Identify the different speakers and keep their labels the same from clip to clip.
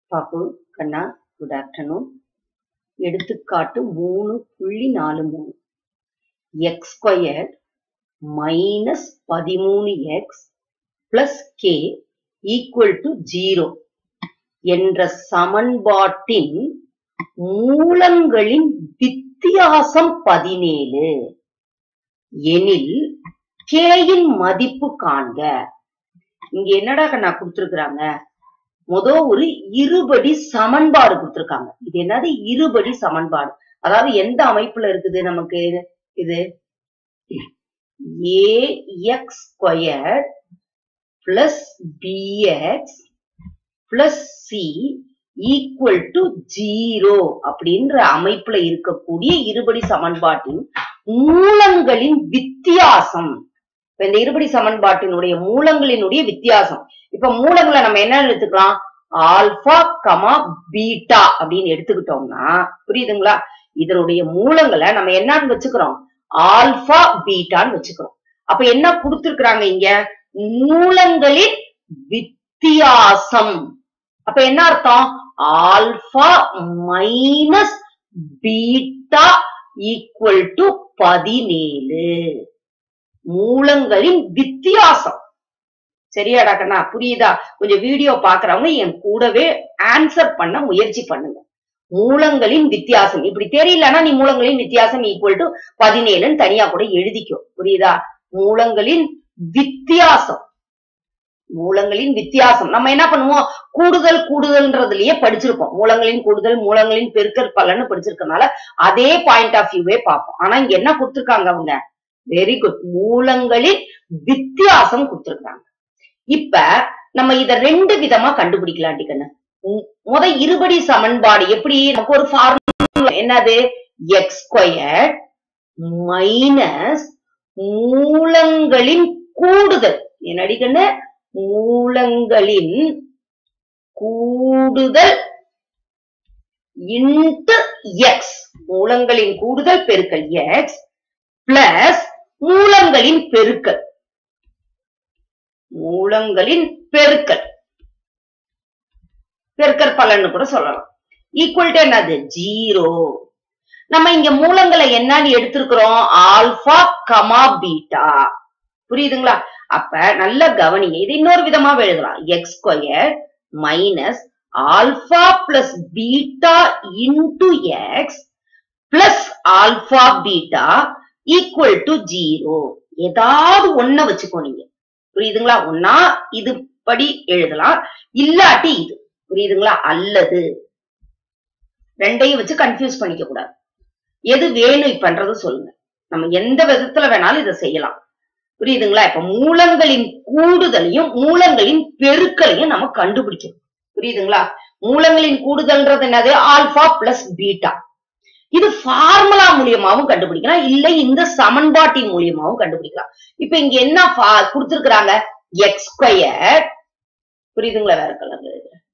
Speaker 1: பாப்பு கண்ணா good afternoon எடுத்துக்காட்டு மூணு புள்ளி நாலு மூணு எக்ஸ் ஸ்கொயர் மைனஸ் பதிமூணு x plus k equal to zero என்ற சமன்பாட்டின் மூலங்களின் வித்தியாசம் பதினேழு எனில் கேயின் மதிப்பு காண்க இங்க என்னடா கண்ணா கொடுத்திருக்கிறாங்க முத ஒரு இருபடி சமன்பாடு கொடுத்திருக்காங்க இது என்னது இருபடி சமன்பாடு அதாவது எந்த அமைப்புல இருக்குது நமக்கு இது a x square plus b x plus c equal to zero அப்படின்ற அமைப்புல இருக்கக்கூடிய இருபடி சமன்பாட்டின் மூலங்களின் வித்தியாசம் இப்ப இந்த இருபடி சமன்பாட்டினுடைய மூலங்களினுடைய வித்தியாசம் இப்ப மூலங்களை நம்ம என்ன எடுத்துக்கலாம் ஆல்பா கமா பீட்டா அப்படின்னு எடுத்துக்கிட்டோம்னா புரியுதுங்களா இதனுடைய மூலங்களை நம்ம என்னன்னு வச்சுக்கிறோம் ஆல்பா பீட்டான்னு வச்சுக்கிறோம் அப்ப என்ன கொடுத்திருக்கிறாங்க இங்க மூலங்களின் வித்தியாசம் அப்ப என்ன அர்த்தம் alpha minus beta equal to பதினேழு மூலங்களின் வித்தியாசம் சரியாடா கண்ணா புரியுதா கொஞ்சம் வீடியோ பாக்குறவங்க என் கூடவே ஆன்சர் பண்ண முயற்சி பண்ணுங்க மூலங்களின் வித்தியாசம் இப்படி தெரியலன்னா நீ மூலங்களின் வித்தியாசம் ஈக்குவல் டு பதினேழுன்னு தனியா கூட எழுதிக்கோ புரியுதா மூலங்களின் வித்தியாசம் மூலங்களின் வித்தியாசம் நம்ம என்ன பண்ணுவோம் கூடுதல் கூடுதல்ன்றதுலயே படிச்சிருப்போம் மூலங்களின் கூடுதல் மூலங்களின் பெருக்கல் பலன்னு படிச்சிருக்கனால அதே பாயிண்ட் ஆஃப் வியூவே பார்ப்போம் ஆனா இங்க என்ன கொடுத்திருக்காங்க அவங்க வெரி குட் மூலங்களின் வித்தியாசம் கொடுத்திருக்காங்க இப்ப நம்ம இத ரெண்டு விதமா கண்டுபிடிக்கலாம் கண்ணு முத இருபடி சமன்பாடு எப்படி நமக்கு ஒரு ஃபார்முலா என்னது எக்ஸ் ஸ்கொயர் மைனஸ் மூலங்களின் கூடுதல் என்னடி கண்ணு மூலங்களின் கூடுதல் இன்ட்டு எக்ஸ் மூலங்களின் கூடுதல் பெருக்கல் எக்ஸ் பிளஸ் மூலங்களின் பெருக்கல் மூலங்களின் பெருக்கல் பெருக்கல் பலன்னு கூட சொல்லலாம் ஈக்குவல் டு என்னது ஜீரோ நம்ம இங்க மூலங்களை என்னன்னு எடுத்திருக்கிறோம் ஆல்பா கமா பீட்டா புரியுதுங்களா அப்ப நல்ல கவனிங்க இது இன்னொரு விதமா எழுதலாம் x square minus alpha plus beta into x plus alpha beta equal to zero ஏதாவது ஒன்ன வச்சுக்கோ நீங்க புரியுதுங்களா ஒன்னா இது படி எழுதலாம் இல்லாட்டி இது புரியுதுங்களா அல்லது ரெண்டையும் வச்சு கன்ஃபியூஸ் பண்ணிக்க கூடாது எது வேணும் இப்பன்றது சொல்லுங்க நம்ம எந்த விதத்துல வேணாலும் இதை செய்யலாம் புரியுதுங்களா இப்ப மூலங்களின் கூடுதலையும் மூலங்களின் பெருக்கலையும் நம்ம கண்டுபிடிக்கணும் புரியுதுங்களா மூலங்களின் கூடுதல்ன்றது என்னது ஆல்பா பிளஸ் பீட்டா இது ஃபார்முலா மூலியமாவும் கண்டுபிடிக்கலாம் இல்ல இந்த சமன்பாட்டின் மூலியமாவும் கண்டுபிடிக்கலாம் இப்ப இங்க என்ன கொடுத்திருக்கிறாங்க எக்ஸ் ஸ்கொயர் புரியுதுங்களா வேற கலர்ல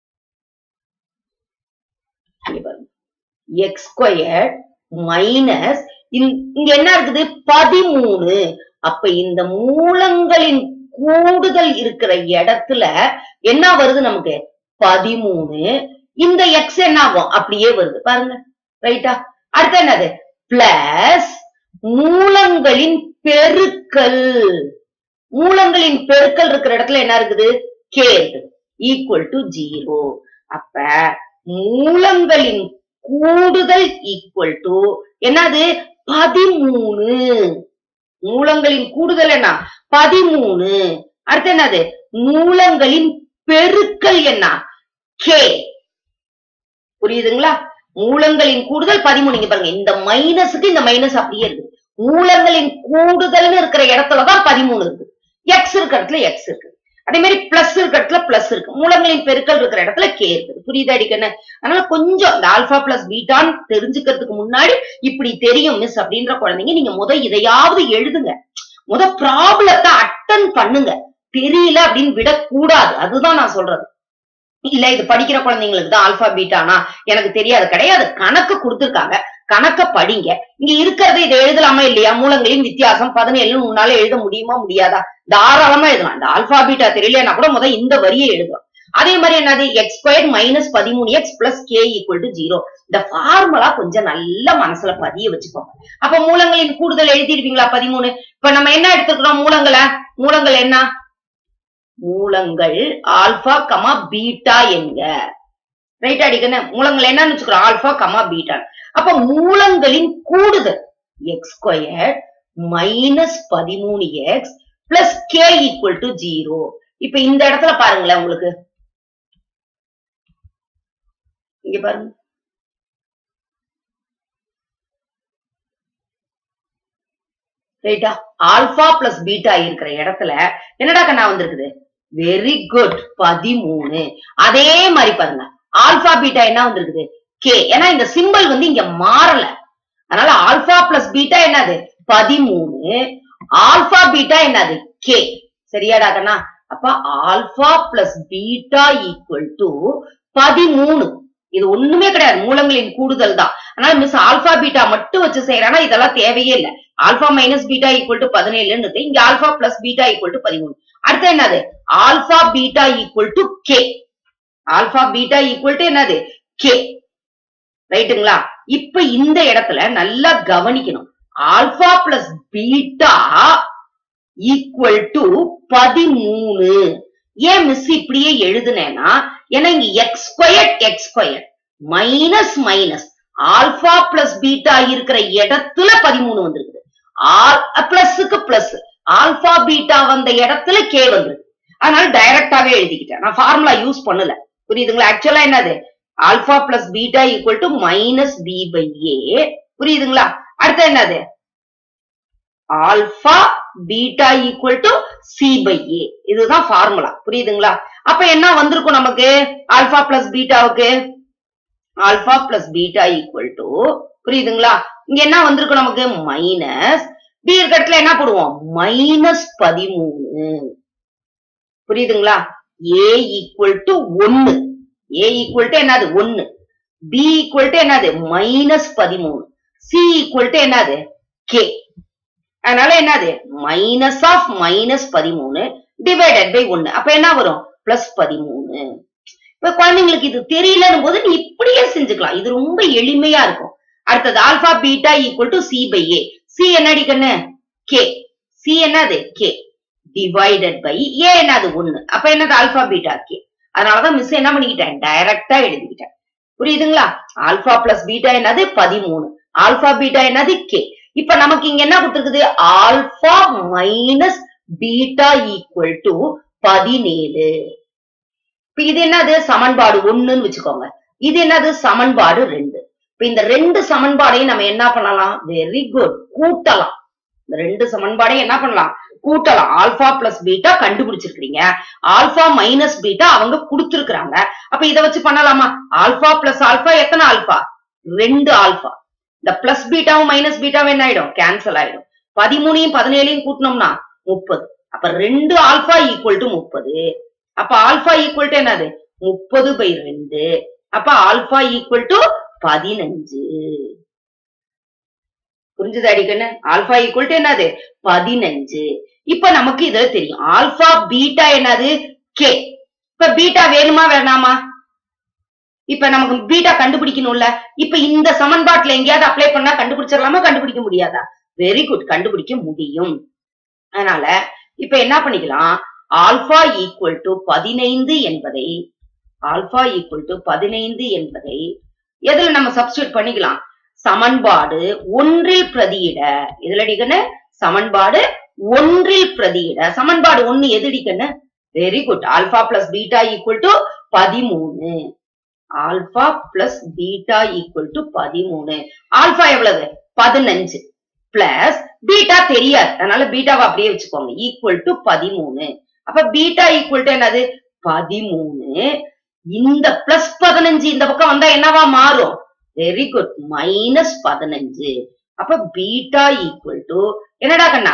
Speaker 1: எக்ஸ் ஸ்கொயர் மைனஸ் இங்க என்ன இருக்குது பதிமூணு அப்ப இந்த மூலங்களின் கூடுதல் இருக்கிற இடத்துல என்ன வருது நமக்கு பதிமூணு இந்த எக்ஸ் என்ன ஆகும் அப்படியே வருது பாருங்க ரைட்டா அடுத்து என்னது பிளஸ் மூலங்களின் பெருக்கல் மூலங்களின் பெருக்கல் இருக்கிற இடத்துல என்ன இருக்குது கே ஈக்குவல் டு ஜீரோ அப்ப மூலங்களின் கூடுதல் ஈக்குவல் டு என்னது பதிமூணு மூலங்களின் கூடுதல் என்ன பதிமூணு அடுத்து என்னது மூலங்களின் பெருக்கல் என்ன கே புரியுதுங்களா மூலங்களின் கூடுதல் பதிமூணு இங்க பாருங்க இந்த மைனஸுக்கு இந்த மைனஸ் அப்படியே இருக்கு மூலங்களின் கூடுதல்னு இருக்கிற இடத்துலதான் பதிமூணு இருக்கு எக்ஸ் இருக்கிற இடத்துல எக்ஸ் இருக்கு அதே மாதிரி பிளஸ் இருக்கிற இடத்துல பிளஸ் இருக்கு மூலங்களின் பெருக்கல் இருக்கிற இடத்துல கே இருக்குது புரியுதா அடிக்கணும் அதனால கொஞ்சம் இந்த ஆல்பா பிளஸ் பீட்டான்னு தெரிஞ்சுக்கிறதுக்கு முன்னாடி இப்படி தெரியும் மிஸ் அப்படின்ற குழந்தைங்க நீங்க முத இதையாவது எழுதுங்க முத ப்ராப்ளத்தை அட்டன் பண்ணுங்க தெரியல அப்படின்னு விடக்கூடாது அதுதான் நான் சொல்றது இல்ல இது படிக்கிற குழந்தைங்களுக்கு தான் ஆல்பா பீட்டானா எனக்கு தெரியாது கிடையாது கணக்கு கொடுத்திருக்காங்க கணக்க படிங்க இங்க இருக்கிறது இதை எழுதலாமா இல்லையா மூலங்களின் வித்தியாசம் பதினேழு உன்னால எழுத முடியுமா முடியாதா தாராளமா எழுதலாம் இந்த ஆல்பா பீட்டா தெரியலன்னா கூட முதல் இந்த வரியை எழுதலாம் அதே மாதிரி என்னது எக்ஸ் ஸ்கொயர் மைனஸ் பதிமூணு x plus k equal to zero இந்த ஃபார்முலா கொஞ்சம் நல்ல மனசுல பதிய வச்சுக்கோங்க அப்ப மூலங்களின் கூடுதல் எழுதிருப்பீங்களா பதிமூணு இப்ப நம்ம என்ன எடுத்துக்கிறோம் மூலங்களை மூலங்கள் என்ன மூலங்கள் ஆல்பா கமா பீட்டா என்க ரைட் அடிக்கணும் மூலங்கள் என்னன்னு வச்சுக்கிறோம் ஆல்பா கமா பீட்டா அப்ப மூலங்களின் கூடுதல் எக்ஸ் ஸ்கொயர் மைனஸ் பதிமூணு x plus k equal to zero இப்ப இந்த இடத்துல பாருங்களேன் உங்களுக்கு இங்க பாருங்க ரைட்டா ஆல்பா பிளஸ் பீட்டா இருக்கிற இடத்துல என்னடா கண்ணா வந்திருக்குது வெரி குட் பதிமூணு அதே மாதிரி பாருங்க ஆல்பா பீட்டா என்ன வந்திருக்குது கே ஏன்னா இந்த சிம்பல் வந்து இங்க மாறல அதனால ஆல்பா பிளஸ் பீட்டா என்னது பதிமூணு ஆல்பா பீட்டா என்னது கே சரியாடா கண்ணா அப்ப alpha plus beta equal to பதிமூணு இது ஒண்ணுமே கிடையாது மூலங்களின் கூடுதல் தான் அதனால மிஸ் ஆல்பா பீட்டா மட்டும் வச்சு செய்யறானா இதெல்லாம் தேவையே இல்ல alpha minus beta equal to பதினேழுன்னு இருக்கு இங்க alpha plus beta equal to பதிமூணு அடுத்து என்னது alpha beta equal to k alpha beta equal to என்னது கே ரைட்டுங்களா இப்ப இந்த இடத்துல நல்லா கவனிக்கணும் alpha plus beta equal to பதிமூணு ஏன் மிஸ் இப்படியே எழுதுனேன்னா ஏன்னா இங்க x square x square minus minus alpha plus beta இருக்கிற இடத்துல பதிமூணு வந்திருக்குது பிளஸ்க்கு பிளஸ் ஆல்பா பீட்டா வந்த இடத்துல கே வந்திருக்கு அதனால டைரக்டாவே எழுதிக்கிட்டேன் நான் ஃபார்முலா யூஸ் பண்ணல புரியுதுங்களா ஆக்சுவலா என்னது alpha plus beta equal to minus b by a புரியுதுங்களா அடுத்து என்னது alpha beta equal to c by a இதுதான் ஃபார்முலா புரியுதுங்களா அப்ப என்ன வந்திருக்கும் நமக்கு ஆல்பா பிளஸ் பீட்டாவுக்கு alpha plus beta equal to புரியுதுங்களா இங்க என்ன வந்திருக்கும் நமக்கு மைனஸ் பி இருக்க இடத்துல என்ன போடுவோம் மைனஸ் பதிமூணு புரியுதுங்களா ஏ ஈக்குவல் டு ஒன்னு ஏ ஈக்குவல் டு என்னது ஒன்னு பி ஈக்குவல் டு என்னது மைனஸ் பதிமூணு சி ஈக்குவல் டு என்னது கே அதனால என்னது மைனஸ் ஆஃப் மைனஸ் பதிமூணு டிவைடட் பை ஒன்னு அப்ப என்ன வரும் பிளஸ் பதிமூணு இப்ப குழந்தைங்களுக்கு இது தெரியலன்னு போது நீ இப்படியே செஞ்சுக்கலாம் இது ரொம்ப எளிமையா இருக்கும் அடுத்தது alpha beta equal to c by a c என்னடி கண்ணு கே சி என்னது கே டிவைடட் பை ஏ என்னது ஒண்ணு அப்ப என்னது ஆல்பா பீட்டா கே அதனாலதான் மிஸ் என்ன பண்ணிக்கிட்டேன் டைரக்டா எழுதிக்கிட்டேன் புரியுதுங்களா ஆல்பா பிளஸ் பீட்டா என்னது பதிமூணு ஆல்பா பீட்டா என்னது கே இப்ப நமக்கு இங்க என்ன கொடுத்துருக்குது alpha minus beta equal to பதினேழு இப்ப இது என்னது சமன்பாடு ஒண்ணுன்னு வச்சுக்கோங்க இது என்னது சமன்பாடு ரெண்டு இப்ப இந்த ரெண்டு சமன்பாடையும் நம்ம என்ன பண்ணலாம் வெரி குட் கூட்டலாம் இந்த ரெண்டு சமன்பாடையும் என்ன பண்ணலாம் கூட்டலாம் ஆல்பா பிளஸ் பீட்டா கண்டுபிடிச்சிருக்கீங்க ஆல்பா மைனஸ் பீட்டா அவங்க கொடுத்திருக்கிறாங்க அப்ப இத வச்சு பண்ணலாமா ஆல்பா பிளஸ் ஆல்பா எத்தனை ஆல்பா ரெண்டு ஆல்பா இந்த பிளஸ் பீட்டாவும் மைனஸ் பீட்டாவும் என்ன ஆயிடும் கேன்சல் ஆயிடும் பதிமூணையும் பதினேழையும் கூட்டினோம்னா முப்பது அப்ப ரெண்டு ஆல்பா ஈக்குவல் டு முப்பது அப்ப ஆல்பா ஈக்குவல் டு என்னது முப்பது பை ரெண்டு அப்ப ஆல்பா ஈக்குவல் டு பதினஞ்சு புரிஞ்சது அடிக்கண்ணு ஆல்பா ஈக்குவல் டு என்னது பதினஞ்சு இப்ப நமக்கு இதுல தெரியும் ஆல்பா பீட்டா என்னது கே இப்ப பீட்டா வேணுமா வேணாமா இப்ப நமக்கு பீட்டா கண்டுபிடிக்கணும்ல இப்ப இந்த சமன்பாட்டுல எங்கேயாவது அப்ளை பண்ணா கண்டுபிடிச்சிடலாமா கண்டுபிடிக்க முடியாதா வெரி குட் கண்டுபிடிக்க முடியும் அதனால இப்ப என்ன பண்ணிக்கலாம் ஆல்பா ஈக்குவல் டு பதினைந்து என்பதை ஆல்பா ஈக்குவல் டு பதினைந்து என்பதை எதுல நம்ம சப்ஸ்டியூட் பண்ணிக்கலாம் சமன்பாடு ஒன்றில் பிரதியிட இதுல அடிக்கன்னு சமன்பாடு ஒன்றில் பிரதியிட சமன்பாடு ஒண்ணு எது அடிக்கன்னு very good alpha plus beta equal to பதிமூணு alpha plus beta equal to பதிமூணு ஆல்பா எவ்வளவு பதினஞ்சு பிளஸ் பீட்டா தெரியாது அதனால பீட்டாவை அப்படியே வச்சுக்கோங்க ஈக்குவல் டு பதிமூணு அப்ப பீட்டா ஈக்குவல் டு என்னது பதிமூணு இந்த பிளஸ் பதினஞ்சு இந்த பக்கம் வந்தா என்னவா மாறும் வெரி குட் மைனஸ் பதினஞ்சு அப்ப பீட்டா ஈக்குவல் டு என்னடா கண்ணா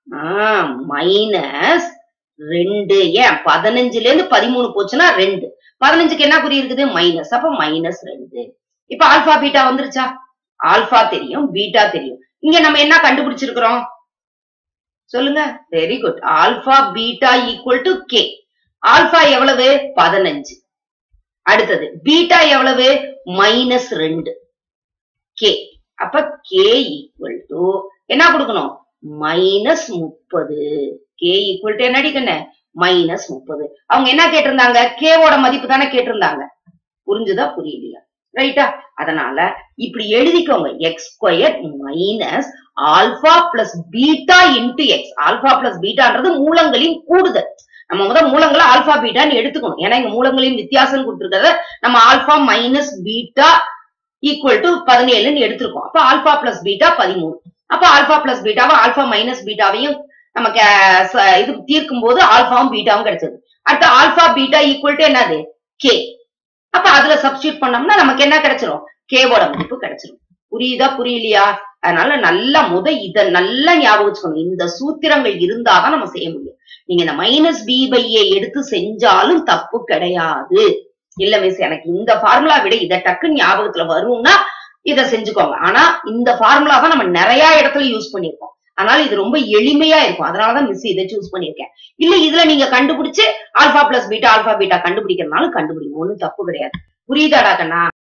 Speaker 1: மைனஸ் ரெண்டு ஏன் பதினஞ்சுல இருந்து பதிமூணு போச்சுன்னா ரெண்டு பதினஞ்சுக்கு என்ன குறி இருக்குது மைனஸ் அப்ப மைனஸ் ரெண்டு இப்ப ஆல்பா பீட்டா வந்துருச்சா ஆல்பா தெரியும் பீட்டா தெரியும் இங்க நம்ம என்ன கண்டுபிடிச்சிருக்கிறோம் சொல்லுங்க very good alpha beta equal to k alpha எவ்வளவு பதினஞ்சு அடுத்தது பீட்டா எவ்வளவு மைனஸ் ரெண்டு கே அப்ப கே ஈக்குவல் டு என்ன கொடுக்கணும் மைனஸ் முப்பது கே ஈக்குவல் டு என்னடி கண்ணு மைனஸ் முப்பது அவங்க என்ன கேட்டிருந்தாங்க கேவோட மதிப்பு தானே கேட்டிருந்தாங்க புரிஞ்சுதா புரியலையா ரைட்டா அதனால இப்படி எழுதிக்கோங்க x square minus alpha plus beta into x alpha plus பீட்டான்றது மூலங்களின் கூடுதல் நம்ம முதல் மூலங்களை ஆல்பா பீட்டான்னு எடுத்துக்கணும் ஏன்னா இங்க மூலங்களின் வித்தியாசம் கொடுத்துருக்கறத நம்ம alpha minus beta equal to பதினேழுன்னு எடுத்திருக்கோம் அப்ப ஆல்பா பிளஸ் பீட்டா பதிமூணு அப்ப ஆல்பா பிளஸ் பீட்டாவை ஆல்பா மைனஸ் பீட்டாவையும் நமக்கு அஹ், ச- இது தீர்க்கும் போது ஆல்பாவும் பீட்டாவும் கிடைச்சது அடுத்து ஆல்பா பீட்டா ஈக்குவல் டு என்னது கே அப்ப அதுல சப்ஸ்டியூட் பண்ணோம்னா நமக்கு என்ன கிடைச்சிரும் கேவோட மதிப்பு கிடைச்சிரும் புரியுதா புரியலையா அதனால நல்லா முத இத நல்லா ஞாபகம் வச்சுக்கணும் இந்த சூத்திரங்கள் இருந்தாதான் நம்ம செய்ய முடியும் நீங்க இந்த மைனஸ் பி பை ஏ எடுத்து செஞ்சாலும் தப்பு கிடையாது இல்ல மிஸ் எனக்கு இந்த ஃபார்முலா விட இத டக்குன்னு ஞாபகத்துல வரும்னா இத செஞ்சுக்கோங்க ஆனா இந்த ஃபார்முலா தான் நம்ம நிறைய இடத்துல யூஸ் பண்ணிருக்கோம் அதனால இது ரொம்ப எளிமையா இருக்கும் அதனாலதான் மிஸ் இதை சூஸ் பண்ணிருக்கேன் இல்ல இதுல நீங்க கண்டுபிடிச்சு alpha plus beta alpha beta கண்டுபிடிக்கிறதுனாலும் கண்டுபிடிங்க ஒண்ணும் தப்பு கிடையாது புரியுதாடா கண்ணா